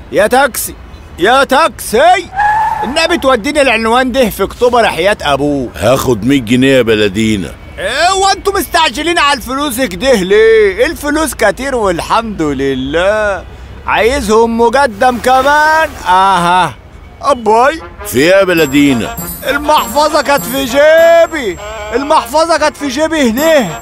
يا تاكسي يا تاكسي النبي توديني العنوان ده في اكتوبر حياة ابوه هاخد 100 جنيه يا بلدينا ايه وانتوا مستعجلين على الفلوس كده ليه الفلوس كتير والحمد لله عايزهم مقدم كمان اها اباي في إيه يا بلدينا المحفظة كانت في جيبي المحفظة كانت في جيبي هنا إيه،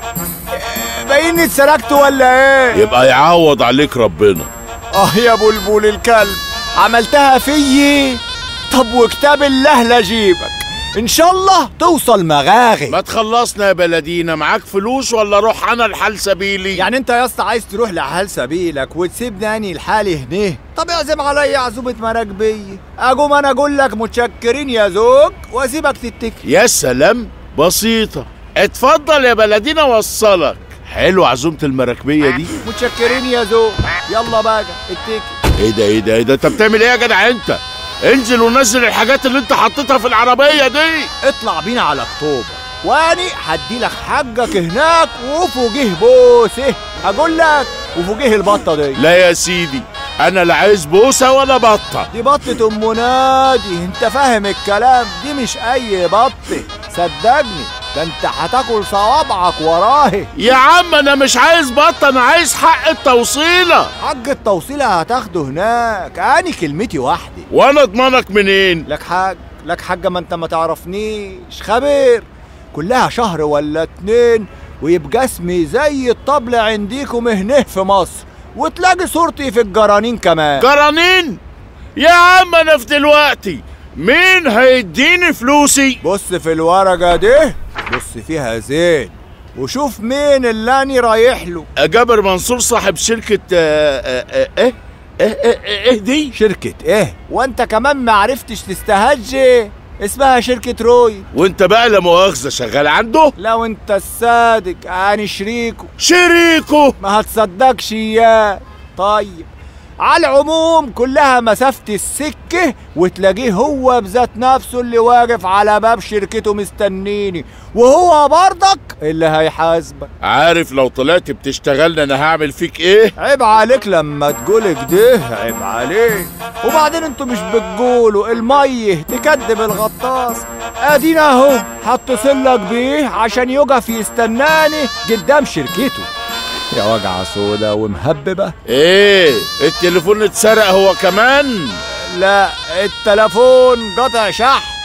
بايني اتسرقت ولا ايه يبقى يعوض عليك ربنا اه يا بلبل الكلب عملتها فيي طب وكتاب الله لجيبك ان شاء الله توصل مغاغي ما تخلصنا يا بلدينا معاك فلوس ولا روح انا لحال سبيلي يعني انت يا اسطى عايز تروح لحال سبيلك وتسيبني اني لحالي هنا طب اعزم عليا عزومه مراكبيه اقوم انا اقول لك متشكرين يا زوج واسيبك تتكل يا سلام بسيطة اتفضل يا بلدينا وصلك حلو عزومة المراكبية دي متشكرين يا زوج يلا بقى اتكل ايه ده ايه ده ايه ده انت بتعمل ايه يا جدع انت انزل ونزل الحاجات اللي انت حطيتها في العربية دي اطلع بينا على اكتوبر واني هدي لك حقك هناك وفوجيه بوسه اقول لك وفوجيه البطه دي لا يا سيدي انا لا عايز بوسة ولا بطة دي بطة ام نادي انت فاهم الكلام دي مش اي بطة صدقني ده انت هتاكل صوابعك وراهي يا عم انا مش عايز بطة انا عايز حق التوصيلة حق التوصيل هتاخده هناك اني كلمتي واحدة وانا اضمنك منين لك حاج لك حاجة ما انت ما تعرفنيش خبير كلها شهر ولا اتنين ويبقى اسمي زي الطبل عنديكم هنا في مصر وتلاقي صورتي في الجرانين كمان جرانين يا عم انا في دلوقتي مين هيديني فلوسي بص في الورقة دي بص فيها زين وشوف مين اللي أنا رايح له جابر منصور صاحب شركة آه، آه، آه، ايه ايه ايه ايه دي شركة ايه وانت كمان ما عرفتش تستهجي اسمها شركة روي وانت بقى لا مؤاخذة شغال عنده لو انت الصادق انا شريكه شريكه ما هتصدقش اياه طيب على العموم كلها مسافة السكة وتلاقيه هو بذات نفسه اللي واقف على باب شركته مستنيني وهو برضك اللي هيحاسبك عارف لو طلعت بتشتغلنا انا هعمل فيك ايه عيب عليك لما تقول كده عيب عليك وبعدين انتوا مش بتقولوا الميه تكدب الغطاس ادينا اهو هتصلك بيه عشان يقف يستناني قدام شركته يا وجعة سودا ومهببة ايه التليفون اتسرق هو كمان لا التلفون قطع شحن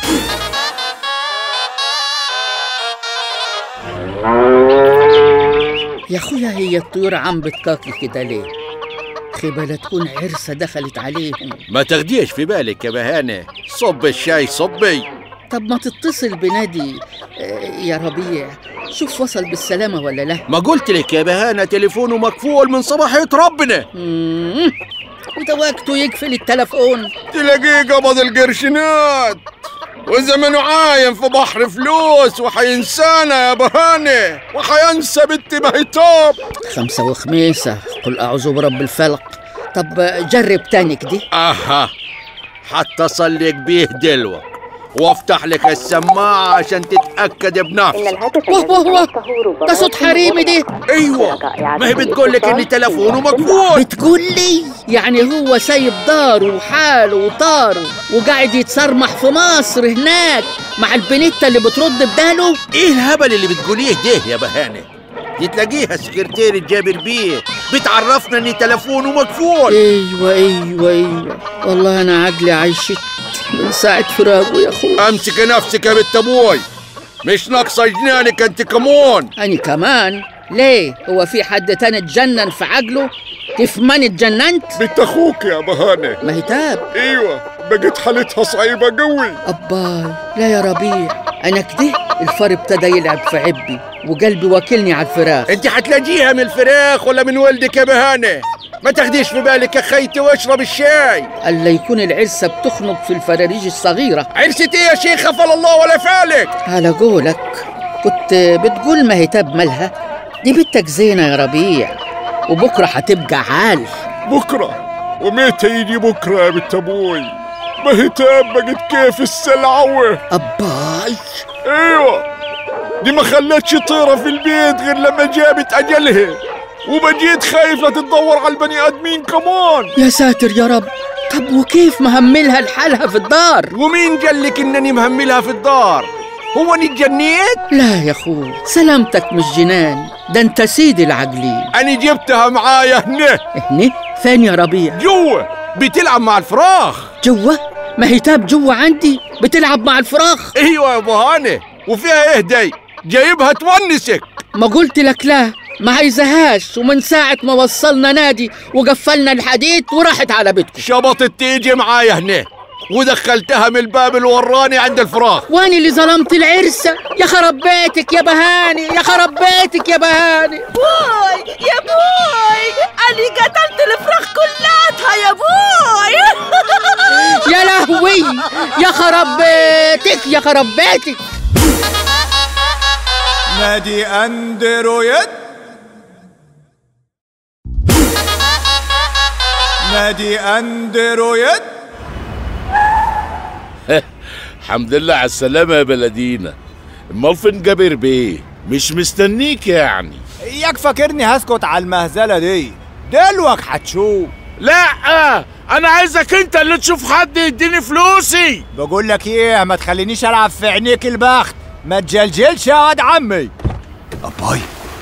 يا اخويا هي الطيور عم بتكاكي كده ليه خبالة تكون عرسة دخلت عليهم ما تاخديش في بالك يا بهانة صب الشاي صبي طب ما تتصل بنادي آه، يا ربيع شوف وصل بالسلامة ولا لا ما قلت لك يا بهانة تليفونه مقفول من صباحية ربنا مم. وده وقته يقفل التلفون تلاقيه قبض القرشنات وزمنه عايم في بحر فلوس وحينسانا يا بهاني وحينسى بنت بهيتوب خمسة وخميسة قل أعوذ برب الفلق طب جرب تاني كده اها حتى صليك بيه دلوة وافتح لك السماعة عشان تتأكد بنفسك واه واه واه ده صوت حريمي دي ايوه ما هي بتقول لك ان تلفونه مقفول بتقول لي يعني هو سايب داره وحاله وطاره وقاعد يتصرمح في مصر هناك مع البنيتة اللي بترد بداله ايه الهبل اللي بتقوليه ده يا بهانة دي تلاقيها سكرتيرة جابر بيه بتعرفنا ان تلفونه مقفول ايوه ايوه ايوه والله انا عقلي عايشت من ساعة فراقه يا اخويا امسك نفسك يا بنت ابوي مش ناقصه جنانك انت كمون أنا كمان ليه هو في حد تاني اتجنن في عقله كيف ما أنا اتجننت بنت اخوك يا بهاني ما هي تاب ايوه بقت حالتها صعيبه قوي أباي لا يا ربيع أنا كده الفار ابتدى يلعب في عبي وقلبي واكلني على الفراخ انت حتلاقيها من الفراخ ولا من ولدك يا بهاني ما تاخديش في بالك يا خيتي واشرب الشاي ألا يكون العرسة بتخنق في الفراريج الصغيرة عرست ايه يا شيخ غفل الله ولا فالك على قولك كنت بتقول ما هي تاب مالها دي بنتك زينة يا ربيع وبكرة هتبقى عال بكره ومتى يجي بكره يا بنت ابوي ما هي تاب بقت كيف السلعوه أباي ايوه دي ما خلتش طيرة في البيت غير لما جابت اجلها وبجيت خايفة تدور على البني ادمين كمان يا ساتر يا رب طب وكيف مهملها لحالها في الدار ومين قالك انني مهملها في الدار هو اني اتجنيت لا يا اخوي سلامتك مش جنان ده انت سيدي العقلين انا جبتها معايا هنا هني فين يا ربيع جوه بتلعب مع الفراخ جوا ما هي تاب جوا عندي بتلعب مع الفراخ ايوه يا ابو هاني وفيها ايه دي جايبها تونسك ما قلت لك لا ما عايزهاش ومن ساعة ما وصلنا نادي وقفلنا الحديد وراحت على بيتكم شبطت تيجي معايا هنا ودخلتها من الباب الوراني عند الفراخ واني اللي ظلمت العرسة يا خرب بيتك يا بهاني يا خرب بيتك يا بهاني بوي يا بوي أنا قتلت الفراخ كلاتها يا بوي يا لهوي يا خرب بيتك يا خرب بيتك نادي اندرويد نادي اندرويد الحمد لله على السلامة يا بلدينا امال فين جابر بيه مش مستنيك يعني اياك فاكرني هسكت على المهزله دي دلوك هتشوف لا انا عايزك انت اللي تشوف حد يديني فلوسي بقول لك ايه ما تخلينيش العب في عينيك البخت ما تجلجلش يا واد عمي اباي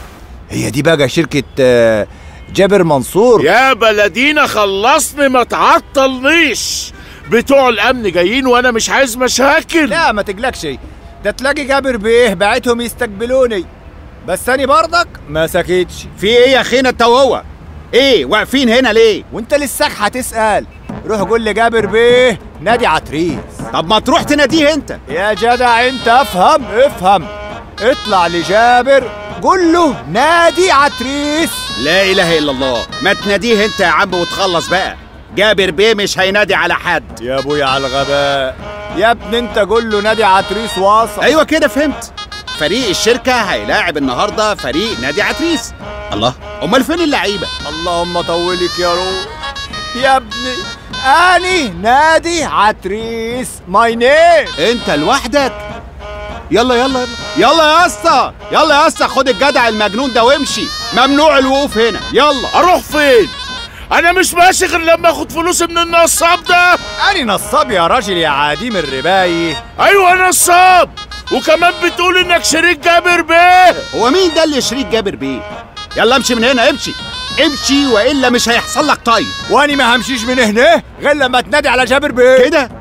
هي دي بقى شركه آه، جابر منصور يا بلدينا خلصني ما تعطلنيش بتوع الامن جايين وانا مش عايز مشاكل لا ما تقلقش ده تلاقي جابر بيه بعتهم يستقبلوني بس انا برضك ما سكتش في ايه يا اخينا انت وهو ايه واقفين هنا ليه وانت لساك هتسال روح قول لجابر بيه نادي عتريس طب ما تروح تناديه انت يا جدع انت افهم افهم اطلع لجابر قول له نادي عتريس لا اله الا الله ما تناديه انت يا عم وتخلص بقى جابر بيه مش هينادي على حد يا ابويا على الغباء يا ابني انت قول له نادي عتريس واصل ايوه كده فهمت فريق الشركه هيلاعب النهارده فريق نادي عتريس الله امال فين اللعيبه اللهم طولك يا روح يا ابني اني نادي عتريس ماي نيم انت لوحدك يلا يلا يلا يلا يا اسطى يلا يا اسطى خد الجدع المجنون ده وامشي ممنوع الوقوف هنا يلا اروح فين انا مش ماشي غير لما اخد فلوسي من النصاب ده اني نصاب يا راجل يا عديم الرباي ايوه نصاب وكمان بتقول انك شريك جابر بيه هو مين ده اللي شريك جابر بيه يلا امشي من هنا امشي امشي والا مش هيحصل لك طيب واني ما همشيش من هنا غير لما تنادي على جابر بيه كده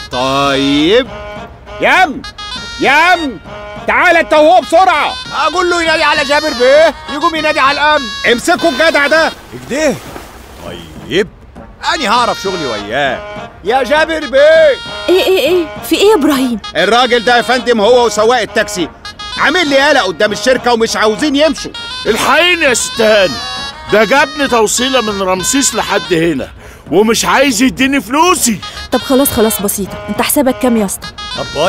طيب يام يام تعالى انت وهو بسرعه اقول له ينادي على جابر بيه يقوم ينادي على الامن امسكوا الجدع ده كده طيب اني هعرف شغلي وياه يا جابر بيه ايه ايه ايه في ايه يا ابراهيم الراجل ده يا فندم هو وسواق التاكسي عامل لي قلق قدام الشركه ومش عاوزين يمشوا الحقيني يا ست هاني ده جابني توصيله من رمسيس لحد هنا ومش عايز يديني فلوسي طب خلاص خلاص بسيطة انت حسابك كام يا اسطى اباي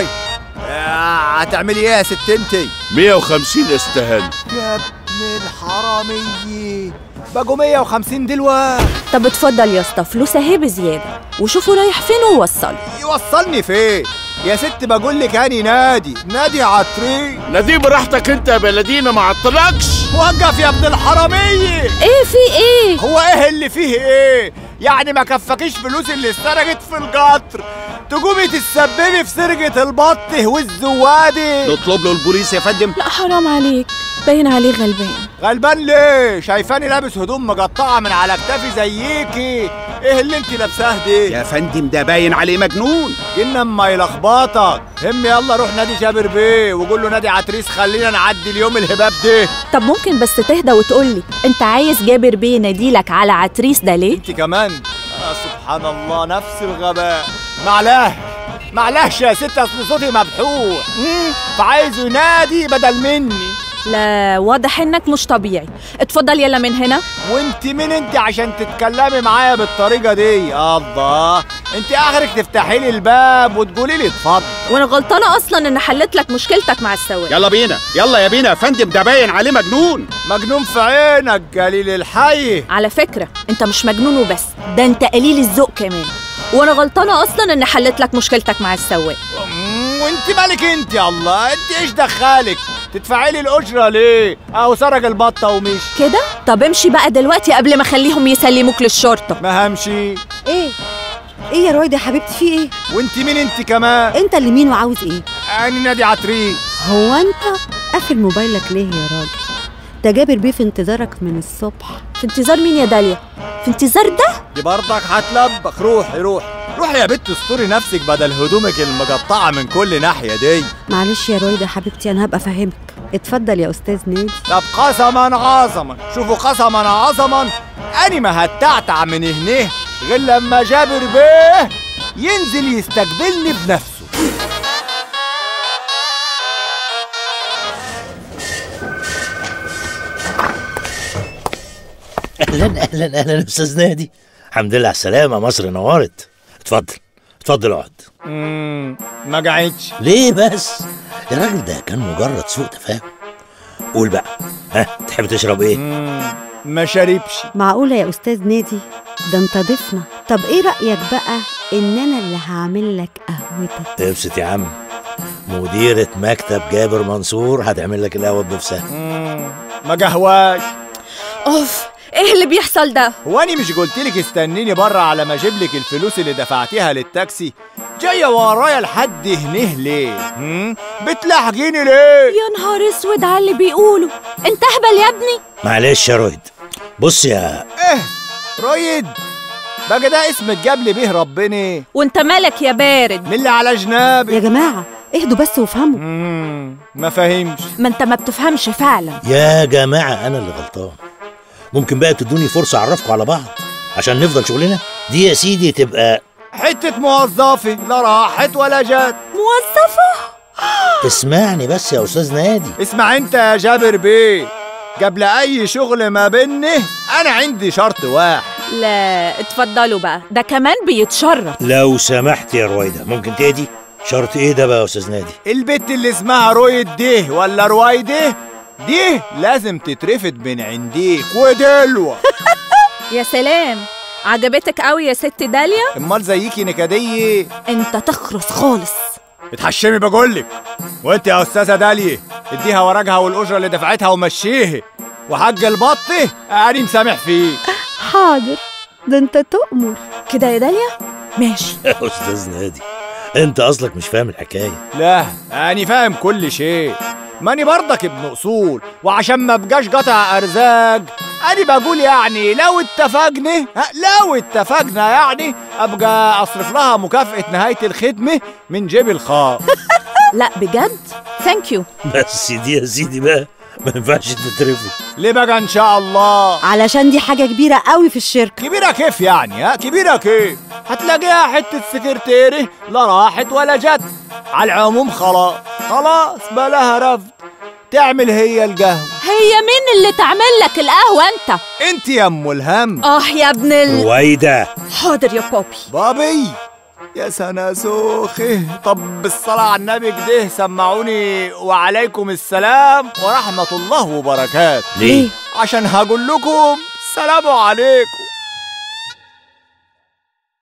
آه، هتعملي ايه يا ست انتي 150 يا ست هاني يا ابن الحرامية بقوا 150 دلوقتي طب اتفضل يا اسطى فلوس اهي بزيادة وشوفوا رايح فين ووصله يوصلني فين يا ست بقول لك هاني نادي نادي عطري نادي براحتك انت يا بلدينا ما عطلكش وقف يا ابن الحرامية ايه في ايه هو ايه اللي فيه ايه يعني ما كفكيش فلوس اللي اتسرقت في القطر تقومي تتسببي في سرقة البطه والزوادي نطلب له البوليس يا فندم لا حرام عليك باين عليه غلبان غلبان ليه شايفاني لابس هدوم مقطعة من على كتافي زيكي ايه اللي انت لابساه دي يا فندم ده باين عليه مجنون جن اما يلخبطك هم يلا روح نادي جابر بيه وقول له نادي عتريس خلينا نعدي اليوم الهباب ده طب ممكن بس تهدى وتقولي انت عايز جابر بيه ناديلك على عتريس ده ليه انت كمان آه سبحان الله نفس الغباء معلاه معلهش يا ست اصل صوتي مبحوح مم، فعايز ينادي بدل مني لا واضح انك مش طبيعي اتفضل يلا من هنا وانت مين انت عشان تتكلمي معايا بالطريقه دي الله انت اخرك تفتحي لي الباب وتقولي لي اتفضل وانا غلطانه اصلا ان حلت لك مشكلتك مع السواق يلا بينا يلا يا بينا يا فندم ده باين عليه مجنون مجنون في عينك قليل الحي على فكره انت مش مجنون وبس ده انت قليل الذوق كمان وانا غلطانه اصلا ان حلت لك مشكلتك مع السواق مم، وانت مالك انت يا الله انت ايش دخلك تدفعي لي الاجره ليه اهو سرق البطه ومشي كده طب امشي بقى دلوقتي قبل ما اخليهم يسلموك للشرطه ما همشي ايه ايه يا رويدة يا حبيبتي في ايه وانت مين انت كمان انت اللي مين وعاوز ايه انا نادي عتريس هو انت قافل موبايلك ليه يا راجل ده جابر بيه في انتظارك من الصبح في انتظار مين يا داليا في انتظار ده دي برضك هتلبخ روحي روحي روحي يا بت استوري نفسك بدل هدومك المقطعه من كل ناحيه دي معلش يا رويدة يا حبيبتي انا هبقى افهمك اتفضل يا استاذ نادي طب قسما عظما شوفوا قسما عظما اني ما هتعتع من هنيه غير لما جابر بيه ينزل يستقبلني بنفسه اهلا اهلا اهلا استاذ نادي الحمد لله على السلامه مصر نورت اتفضل اتفضل اقعد امم ما قعدش ليه بس الراجل ده كان مجرد سوء تفاهم قول بقى ها تحب تشرب ايه مم، ما شربش معقولة يا استاذ نادي ده انت ضيفنا طب ايه رأيك بقى ان انا اللي هعمل لك قهوتك ابسط يا عم مديرة مكتب جابر منصور هتعمل لك القهوة بنفسها مم، ما قهواش اوف ايه اللي بيحصل ده هو اني مش قلتلك استنيني بره على ما اجيب لك الفلوس اللي دفعتيها للتاكسي جايه ورايا لحد هنيه ليه هم؟ بتلحقيني ليه يا نهار اسود على اللي بيقولوا انت اهبل يا ابني معلش يا رويد بص يا ايه رويد بقى ده اسم اتجاب لي بيه ربنا وانت مالك يا بارد من اللي على جنابي يا جماعة اهدوا بس وافهموا مم، ما فاهمش ما انت ما بتفهمش فعلا يا جماعة أنا اللي غلطان ممكن بقى تدوني فرصة أعرفكم على بعض عشان نفضل شغلنا دي يا سيدي تبقى حته موظفه لا راحت ولا جت موظفة اسمعني بس يا أستاذ نادي اسمع انت يا جابر بيه قبل اي شغل ما بيني انا عندي شرط واحد لا اتفضلوا بقى ده كمان بيتشرف لو سمحت يا رويدة ممكن تهدي شرط ايه ده بقى يا أستاذ نادي البت اللي اسمها رويد دي ولا روايده دي لازم تترفد من عنديك ودلوة يا سلام عجبتك قوي يا ست داليا امال زيكي نكدية انت تخرس خالص اتحشمي بقولك وانت يا استاذة داليا اديها ورقها والاجرة اللي دفعتها ومشيها وحق البطة انا مسامح فيه حاضر ده انت تؤمر كده يا داليا ماشي يا أستاذ نادي أنت أصلك مش فاهم الحكاية لا أنا فاهم كل شيء ماني برضك ابن أصول وعشان ما بقاش قطع أرزاق أنا بقول يعني لو اتفقنا ها، لو اتفقنا يعني أبقى أصرف لها مكافأة نهاية الخدمة من جيبي الخاص لا بجد ثانك يو بس دي يا سيدي بقى ما ينفعش تترفض ليه بقى إن شاء الله علشان دي حاجة كبيرة قوي في الشركة كبيرة كيف يعني ها كبيرة كيف هتلاقيها حتة سكرتيري لا راحت ولا جت على العموم خلاص خلاص بلاها رفض تعمل هي القهوة هي مين اللي تعمل لك القهوة انت انت يا ام الهم اه يا ابن ال... رويدة حاضر يا بوبي بابي يا سنة سوخي طب بالصلاة على النبي كده سمعوني وعليكم السلام ورحمة الله وبركاته ليه؟ عشان هقول لكم سلام عليكم